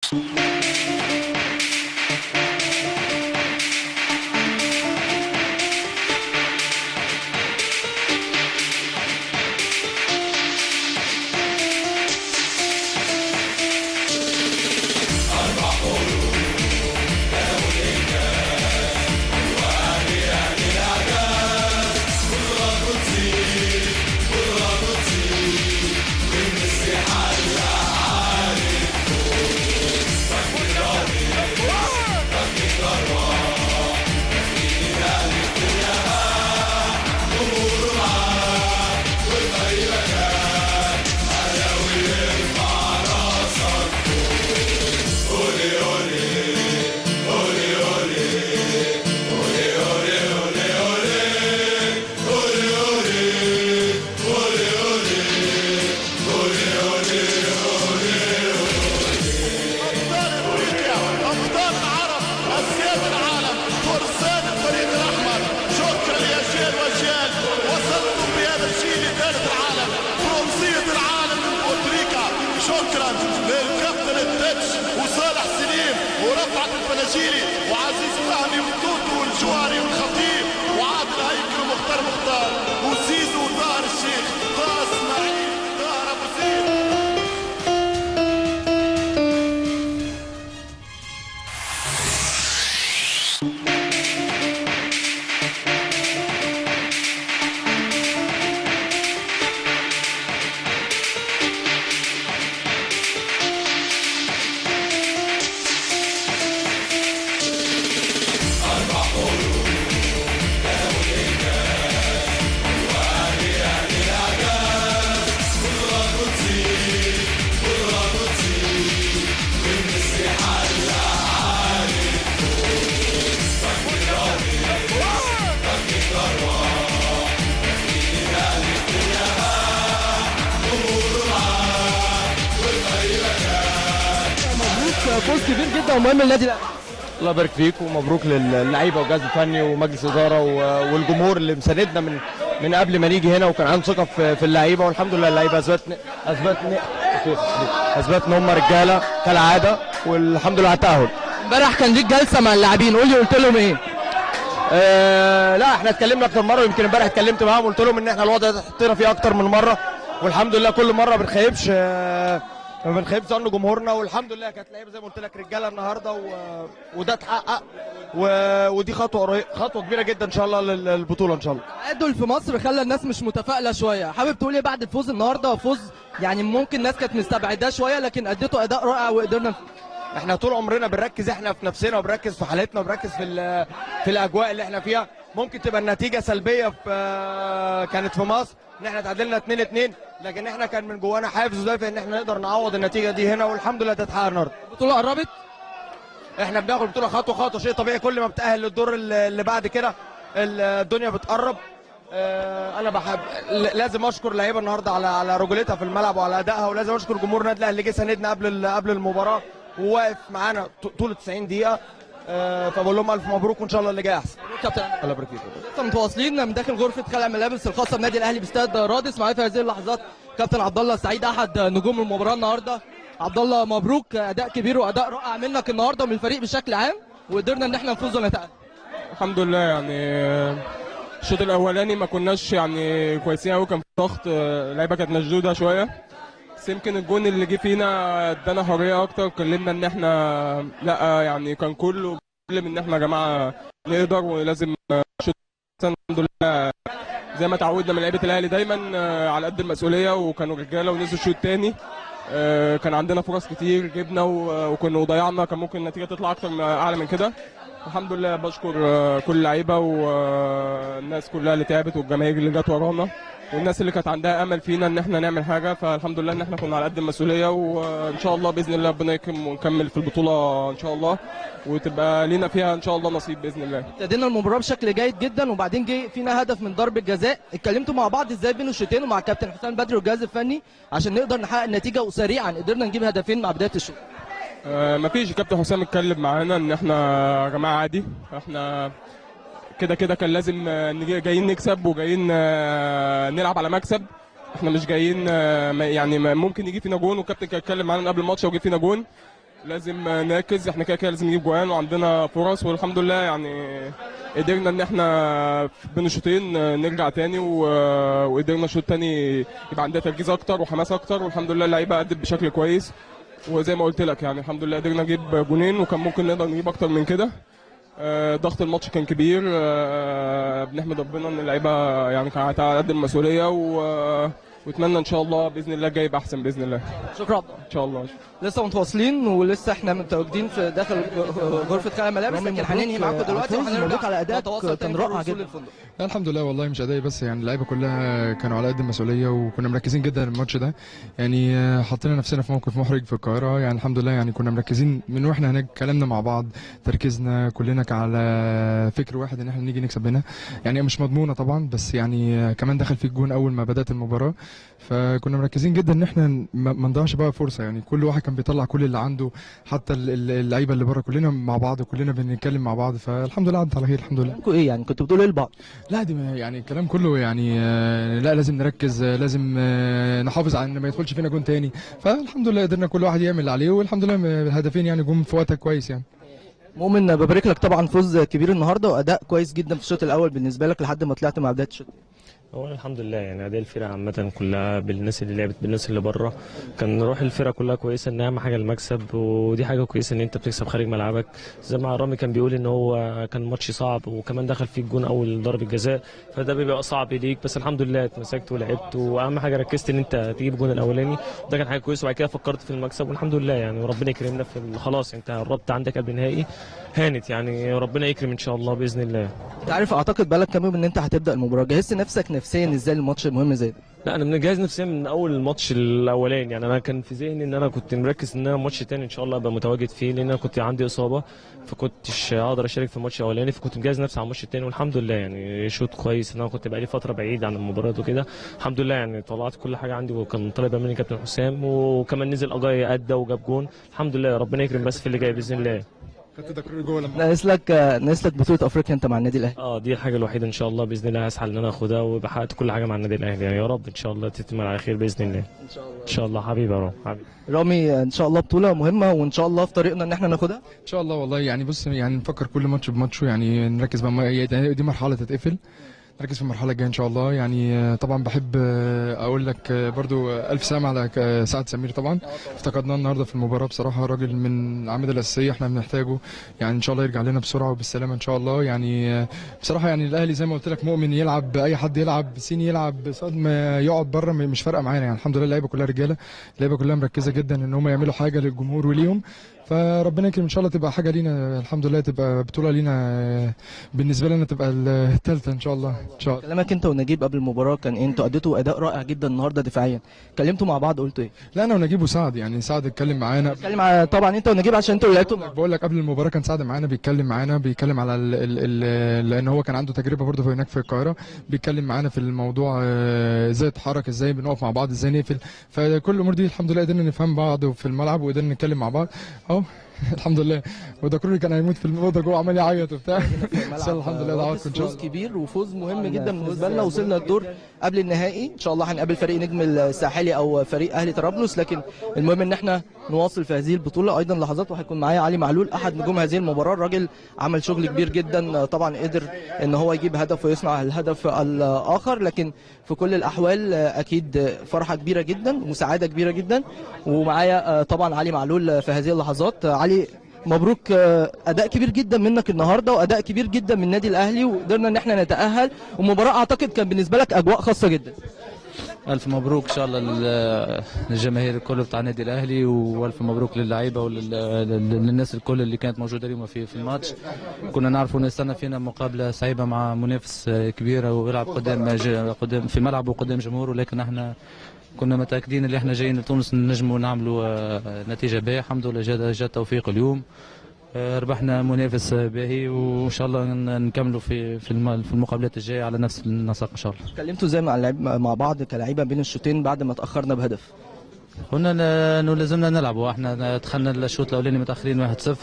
ابطال افريقيا ابطال العرب اسياد العالم فرسان الفريق الاحمر شكرا يا شيل وشيل وصلتم بهذا الشيء لثالث العالم برونزيه العالم من بوتريكا شكرا للكابتن التتش وصالح سليم ورفعت الفناجيلي وعزيز فهمي وتوتو والجوهري والخطيب وعادل هيكل ومختار مختار وزيزو وطاهر الشيخ طه اسماعيل طاهر ابو زيد مبروك فوز كبير جدا ومهم للنادي الاهلي الله يبارك فيك ومبروك للعيبه والجهاز الفني ومجلس الاداره و- والجمهور اللي مساندنا من من قبل ما نيجي هنا وكان عنده ثقه في في اللعيبه والحمد لله اللعيبه اثبت اثبت اثبت ان هم رجاله كالعاده والحمد لله على التاهل امبارح كان ليك جلسه مع اللاعبين قول لي قلت لهم ايه آه لا احنا اتكلمنا اكتر مره يمكن امبارح اتكلمت معاهم قلت لهم ان احنا الوضع ده حطينا فيه اكتر من مره والحمد لله كل مره ما بنخيبش آه ما بنخيبش ظن جمهورنا والحمد لله كانت لعيبه زي ما قلت لك رجاله النهارده و... وده اتحقق و... ودي خطوه قري... خطوه كبيره جدا ان شاء الله لل- للبطوله ان شاء الله التعادل في مصر خلى الناس مش متفائله شويه حابب تقول ايه بعد الفوز النهارده فوز يعني ممكن الناس كانت مستبعداه شويه لكن اديته اداء رائع وقدرنا احنا طول عمرنا بنركز احنا في نفسنا وبنركز في حالتنا وبنركز في ال- في الاجواء اللي احنا فيها ممكن تبقى النتيجه سلبيه في آه، كانت في مصر ان احنا تعادلنا 2 2 لكن احنا كان من جوانا حافز ودافع ان احنا نقدر نعوض النتيجه دي هنا والحمد لله تتحقق النهارده البطوله قربت احنا بناخد البطوله خطوه خطوه شيء طبيعي كل ما بتاهل للدور اللي اللي بعد كده ال- الدنيا بتقرب آه، انا بحب ل- لازم اشكر لعيبه النهارده على على رجولتها في الملعب وعلى ادائها ولازم اشكر جمهور النادي الاهلي اللي جه ساندنا قبل ال- قبل المباراه وواقف معانا ط- طول 90 دقيقه آه، فبقول لهم الف مبروك وان شاء الله اللي جاي احسن كابتن الله يبارك فيك لسه متواصلين من داخل غرفه خلع الملابس الخاصه بالنادي الاهلي باستاد رادس معايا في هذه اللحظات كابتن عبد الله السعيد احد نجوم المباراه النهارده عبد الله مبروك اداء كبير واداء رائع منك النهارده ومن الفريق بشكل عام وقدرنا ان احنا نفوز ونتاهل الحمد لله يعني الشوط الاولاني ما كناش يعني كويسين قوي كان في ضغط اللعيبه كانت مشدوده شويه بس يمكن الجون اللي جه فينا ادانا حريه اكتر كلمنا ان احنا لا يعني كان كله بيتكلم ان احنا يا جماعه نقدر ولازم الشوط الحمد لله زي ما تعودنا من لعيبه الاهلي دايما آه، على قد المسؤوليه وكانوا رجاله ونزلوا الشوط الثاني كان عندنا فرص كتير جبنا و- وكنا وضيعنا كان ممكن النتيجه تطلع اكتر من- اعلى من كده الحمد لله بشكر آه، كل اللعيبه والناس كلها اللي تعبت والجماهير اللي جت ورانا والناس اللي كانت عندها امل فينا ان احنا نعمل حاجه فالحمد لله ان احنا كنا على قد المسؤوليه وان شاء الله باذن الله ربنا يكرم ونكمل في البطوله ان شاء الله وتبقى لينا فيها ان شاء الله نصيب باذن الله ابتدينا المباراه بشكل جيد جدا وبعدين جه فينا هدف من ضربه جزاء اتكلمتوا مع بعض ازاي بين الشوطين ومع كابتن حسام بدري والجهاز الفني عشان نقدر نحقق النتيجه وسريعا قدرنا نجيب هدفين مع بدايه الشوط آه، مفيش كابتن حسام اتكلم معانا ان احنا يا جماعه عادي احنا كده كده كان لازم آه، نجي- جايين نكسب وجايين آه، نلعب على مكسب احنا مش جايين آه، ما- يعني ما- ممكن يجي فينا جون والكابتن كان اتكلم معانا من قبل الماتش وجي فينا جون لازم نركز احنا كده كده لازم نجيب جوان وعندنا فرص والحمد لله يعني قدرنا ان احنا بين الشوطين نرجع تاني و- وقدرنا الشوط التاني يبقى عندنا تركيز اكتر وحماس اكتر والحمد لله اللعيبه ادت بشكل كويس وزي ما قلت لك يعني الحمد لله قدرنا نجيب جونين وكان ممكن نقدر نجيب اكتر من كده آه، ضغط الماتش كان كبير آه، بنحمد ربنا ان اللعيبه يعني كانت على قد المسؤوليه و- واتمنى ان شاء الله باذن الله الجاي يبقى احسن باذن الله شكرا ان شاء الله لسه متواصلين ولسه احنا متواجدين في داخل غرفه خلع الملابس رامي لكن مبروك هننهي معاكم على دلوقتي الفوز، وهنرجع مبروك على أدائك، نتواصل كان تاني في رائع الوصول جدا. للفندق. لا الحمد لله والله مش ادائي بس يعني اللعيبه كلها كانوا على قد المسؤوليه وكنا مركزين جدا الماتش ده يعني آه، حطينا نفسنا في موقف محرج في القاهره يعني الحمد لله يعني كنا مركزين من واحنا هناك كلامنا مع بعض تركيزنا كلنا كان على فكر واحد ان احنا نيجي نكسب هنا يعني هي مش مضمونه طبعا بس يعني آه، كمان دخل في الجون اول ما بدات المباراه فكنا مركزين جدا ان احنا ما ما نضيعش بقى فرصه يعني كل واحد كان بيطلع كل اللي عنده حتى ال- ال- اللعيبه اللي بره كلنا مع بعض وكلنا بنتكلم مع بعض فالحمد لله عدت على خير الحمد لله كلامكم ايه يعني كنتوا بتقولوا ايه لبعض لا دي ما- يعني الكلام كله يعني آه، لا لازم نركز آه، لازم آه، نحافظ على ان ما يدخلش فينا جون تاني فالحمد لله قدرنا كل واحد يعمل اللي عليه والحمد لله الهدفين يعني جم في وقتها كويس يعني مؤمن ببارك لك طبعا فوز كبير النهارده واداء كويس جدا في الشوط الاول بالنسبه لك لحد ما طلعت مع بدايه الشوط هو الحمد لله يعني اداء الفرقه عامه كلها بالناس اللي لعبت بالناس اللي بره كان روح الفرقه كلها كويسه ان اهم حاجه المكسب ودي حاجه كويسه ان انت بتكسب خارج ملعبك زي ما رامي كان بيقول ان هو كان ماتش صعب وكمان دخل فيه الجون اول ضربه جزاء فده بيبقى صعب ليك بس الحمد لله اتمسكت ولعبت واهم حاجه ركزت ان انت تجيب الجون الاولاني ده كان حاجه كويسه وبعد كده فكرت في المكسب والحمد لله يعني وربنا يكرمنا في ال- خلاص انت قربت عندك قبل نهائي هانت يعني ربنا يكرم ان شاء الله باذن الله انت عارف اعتقد بقالك كام يوم ان انت هتبدا المباراه جهزت نفسك نفسيا ازاي للماتش المهم زي ده لا انا مجهز نفسيا من اول الماتش الاولاني يعني انا كان في ذهني ان انا كنت مركز ان انا الماتش التاني ان شاء الله ابقى متواجد فيه لان انا كنت عندي اصابه فكنتش هقدر اشارك في الماتش الاولاني فكنت مجهز نفسي على الماتش التاني والحمد لله يعني شوط كويس ان انا كنت بقالي فتره بعيد عن المباريات وكده الحمد لله يعني طلعت كل حاجه عندي وكان طالب مني كابتن حسام وكمان نزل اجاي ادى وجاب جون الحمد لله ربنا يكرم بس في اللي جاي باذن الله خدت تقرير جوه لما ناقص لك ناقص لك بطوله افريقيا انت مع النادي الاهلي اه دي الحاجه الوحيده ان شاء الله باذن الله هسعى ان انا اخدها ويبقى حققت كل حاجه مع النادي الاهلي يعني يا رب ان شاء الله تتم على خير باذن الله ان شاء الله ان شاء الله حبيبي يا رامي حبيبي رامي ان شاء الله بطوله مهمه وان شاء الله في طريقنا ان احنا ناخدها ان شاء الله والله يعني بص يعني نفكر كل ماتش بماتشه يعني نركز بقى هي دي دي مرحله تتقفل نركز في المرحله الجايه ان شاء الله يعني آه، طبعا بحب آه، اقول لك آه، برضو آه، الف سلامه على ك- سعد سمير طبعا افتقدناه النهارده في المباراه بصراحه راجل من العوامل الاساسيه احنا بنحتاجه يعني ان شاء الله يرجع لنا بسرعه وبالسلامه ان شاء الله يعني آه، بصراحه يعني الاهلي زي ما قلت لك مؤمن يلعب اي حد يلعب سين يلعب صاد ما يقعد بره مش فارقه معانا يعني الحمد لله اللعيبه كلها رجاله اللعيبه كلها مركزه جدا ان هم يعملوا حاجه للجمهور وليهم فربنا يكرم ان شاء الله تبقى حاجه لينا الحمد لله تبقى بطوله لينا آه، بالنسبه لنا تبقى الثالثه ان شاء الله ان شاء الله كلامك انت ونجيب قبل المباراه كان ايه انتوا اديتوا اداء رائع جدا النهارده دفاعيا اتكلمتوا مع بعض قلتوا ايه لا انا ونجيب وسعد يعني سعد اتكلم معانا اتكلم على طبعا انت ونجيب عشان انتوا اللي لعبتوا مع- بقول لك قبل المباراه كان سعد معانا بيتكلم معانا بيتكلم على ال ال ال لان هو كان عنده تجربه برضه في هناك في القاهره بيتكلم معانا في الموضوع آه، ازاي نتحرك ازاي بنقف مع بعض ازاي نقفل فكل الامور دي الحمد لله قدرنا نفهم بعض في الملعب وقدرنا نتكلم مع بعض اهو الحمد لله وده كروري كان هيموت في الاوضه جوه عمال يعيط وبتاع بس الحمد لله دعواتكم ان شاء فوز الله كبير وفوز مهم جدا بالنسبه لنا وصلنا الدور قبل النهائي ان شاء الله هنقابل فريق نجم الساحلي او فريق اهلي طرابلس لكن المهم ان احنا نواصل في هذه البطوله ايضا لحظات وهيكون معايا علي معلول احد نجوم هذه المباراه الراجل عمل شغل كبير جدا طبعا قدر ان هو يجيب هدف ويصنع الهدف الاخر لكن في كل الاحوال اكيد فرحه كبيره جدا وسعاده كبيره جدا ومعايا طبعا علي معلول في هذه اللحظات علي مبروك آه، اداء كبير جدا منك النهارده واداء كبير جدا من النادي الاهلي وقدرنا ان احنا نتاهل ومباراه اعتقد كان بالنسبه لك اجواء خاصه جدا الف مبروك ان شاء الله لل- للجماهير الكل بتاع النادي الاهلي والف مبروك للعيبه وللناس الكل اللي كانت موجوده اليوم في في الماتش كنا نعرفوا ان استنى فينا مقابله صعيبه مع منافس كبير ويلعب قدام ج- قدام في ملعبه وقدام جمهوره لكن احنا كنا متاكدين ان احنا جايين لتونس نجموا نعملوا آه، نتيجه باهيه الحمد لله جاء جاء توفيق اليوم آه، ربحنا منافس باهي وان شاء الله ن- نكملوا في في الم- في المقابلات الجايه على نفس النسق ان شاء الله اتكلمتوا ازاي مع اللعب مع بعض كلاعيبه بين الشوطين بعد ما تاخرنا بهدف قلنا ن- انه لازمنا نلعبوا احنا دخلنا الشوط الاولاني متاخرين 1-0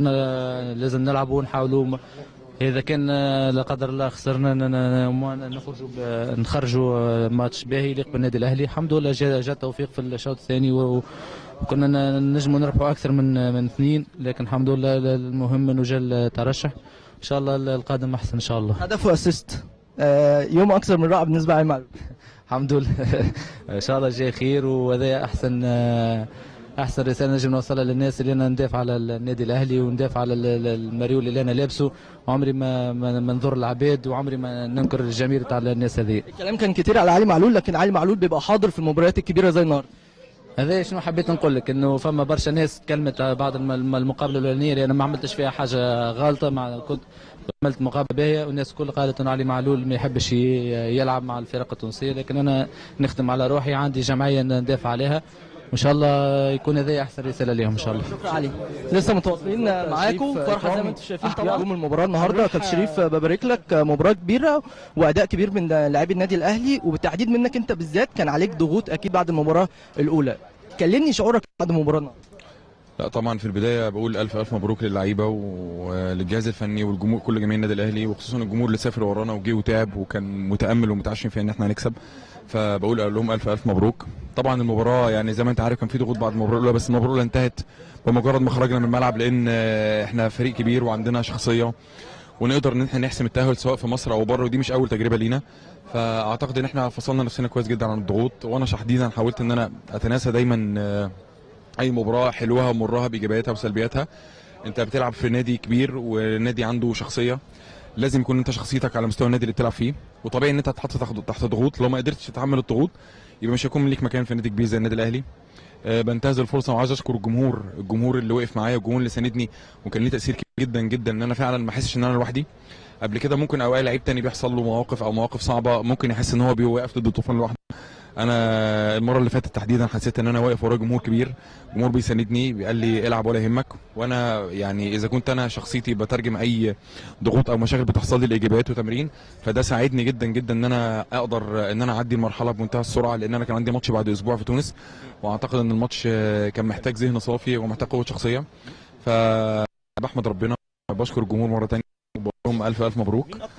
قلنا لازم نلعبوا ونحاولوا م- اذا كان آه، لا قدر الله خسرنا ن- ن- ن- نخرجوا ب- نخرجوا آه، ماتش باهي يليق بالنادي الاهلي الحمد لله جاء جاء التوفيق في الشوط الثاني و- كنا ن- نجموا نربحوا اكثر من من اثنين لكن الحمد لله المهم انه جا الترشح ان شاء الله القادم احسن ان شاء الله هدف واسيست آه، يوم اكثر من رائع بالنسبه لعلي معلول الحمد لله ان شاء الله جاي خير وهذا احسن احسن رساله نجم نوصلها للناس اللي انا ندافع على النادي الاهلي وندافع على ال- ال- المريول اللي انا لابسه وعمري ما ما ما نضر العباد وعمري ما ننكر الجماهير تاع الناس هذه الكلام كان كتير على علي معلول لكن علي معلول بيبقى حاضر في المباريات الكبيره زي النهارده هذا شنو حبيت نقول لك انه فما برشا ناس تكلمت على بعض الم- الم- المقابله الاولانيه اللي انا ما عملتش فيها حاجه غلطه مع كنت عملت مقابله باهيه والناس الكل قالت انه علي معلول ما يحبش ي- يلعب مع الفرق التونسيه لكن انا نختم على روحي عندي جمعيه ندافع عليها وان شاء الله يكون هذا احسن رساله لهم ان شاء الله شكرا علي لسه متواصلين معاكم شريف فرحه زي إكرامي. ما انتم شايفين طبعا نجوم المباراه النهارده كابتن شريف ببارك لك مباراه كبيره واداء كبير من لاعبي النادي الاهلي وبالتحديد منك انت بالذات كان عليك ضغوط اكيد بعد المباراه الاولى كلمني شعورك بعد المباراه النهارده لا طبعا في البدايه بقول الف الف مبروك للعيبه وللجهاز الفني والجمهور كل جماهير النادي الاهلي وخصوصا الجمهور اللي سافر ورانا وجه وتعب وكان متامل ومتعشم في ان احنا هنكسب فبقول اقول لهم الف الف مبروك طبعا المباراه يعني زي ما انت عارف كان في ضغوط بعد المباراه الاولى بس المباراه الاولى انتهت بمجرد ما خرجنا من الملعب لان آه، احنا فريق كبير وعندنا شخصيه ونقدر ان احنا نحسم التاهل سواء في مصر او بره ودي مش اول تجربه لينا فاعتقد ان احنا فصلنا نفسنا كويس جدا عن الضغوط وانا تحديدا حاولت ان انا اتناسى دايما آه، اي مباراه حلوها ومرها بايجابياتها وسلبياتها انت بتلعب في نادي كبير والنادي عنده شخصيه لازم يكون انت شخصيتك على مستوى النادي اللي بتلعب فيه وطبيعي ان انت تتحط تحت تحت ضغوط لو ما قدرتش تتحمل الضغوط يبقى مش هيكون ليك مكان في نادي كبير زي النادي الاهلي آه، بنتهز الفرصه وعايز اشكر الجمهور الجمهور اللي وقف معايا والجمهور اللي ساندني وكان ليه تاثير كبير جدا جدا ان انا فعلا ما احسش ان انا لوحدي قبل كده ممكن اوقات لعيب تاني بيحصل له مواقف او مواقف صعبه ممكن يحس ان هو بيوقف ضد الطوفان لوحده انا المره اللي فاتت تحديدا حسيت ان انا واقف ورا جمهور كبير جمهور بيساندني قال لي العب ولا يهمك وانا يعني اذا كنت انا شخصيتي بترجم اي ضغوط او مشاكل بتحصل لي لايجابيات وتمرين فده ساعدني جدا جدا ان انا اقدر ان انا اعدي المرحله بمنتهى السرعه لان انا كان عندي ماتش بعد اسبوع في تونس واعتقد ان الماتش آه، كان محتاج ذهن صافي ومحتاج قوه شخصيه فبحمد ربنا بشكر الجمهور مره تانية وبقول لهم الف الف مبروك